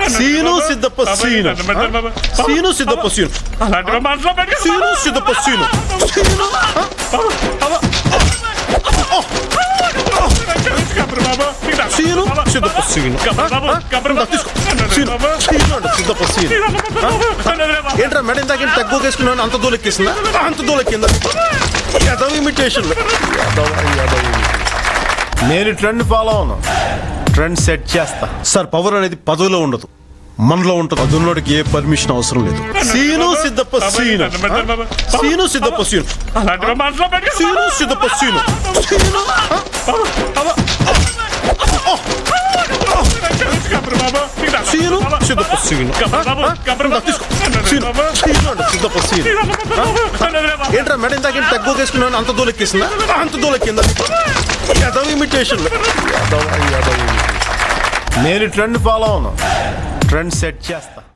Scene Siddappa Seenu Seenu Siddappa Seenu అలాంటివి మనసులో పెట్టుకో. సీను సిద్ధప్ప సీను సీను కబురు బాబు. నీకు దండం. సీను బాబు, సిద్ధప్ప సీను కబురు బాబు, కబురు బాబు. తీసుకో నన్ను సీను బాబు. సీను అంటే సిద్ధప్ప సీను నన్ను వదిలే బాబు. ఏంట్రా మేడం ఇందాక ఏంటి తక్కువ వేసుకున్నాను అంత దూలెక్కిస్తుందా అంత దూలెక్కిందా యాదవ్ ఇమిటేషన్ నేను ట్రెండ్ ఫాలో అవును ట్రెండ్ సెట్ చేస్తా సార్ పవర్ అనేది పదవిలో ఉండదు మనలో ఉంటుంది పదులోడికి ఏ పర్మిషన్ అవసరం లేదు సీను సిద్ధప్ప సీను నన్ను వదిలే బాబు. సీను సిద్ధప్ప సీను అలాంటివి మనసులో పెట్టుకో. సీను సిద్ధప్ప సీను సీను కబురు బాబు. నీకు దండం. సీను బాబు, సిద్ధప్ప సీను కబురు బాబు, కబురు బాబు. తీసుకో నన్ను వదిలే సీను బాబు. సీను అంటే సిద్ధప్ప సీను నన్ను వదిలే బాబు. ఏంట్రా మేడం ఇందాక ఏంటి తక్కువ వేసుకున్నాను అంత దూలెక్కిస్తుందా అంత దూలెక్కిందా యాదవ్ ఇమిటేషన్ నేను ట్రెండ్ ఫాలో అవును ట్రెండ్ సెట్ చేస్తా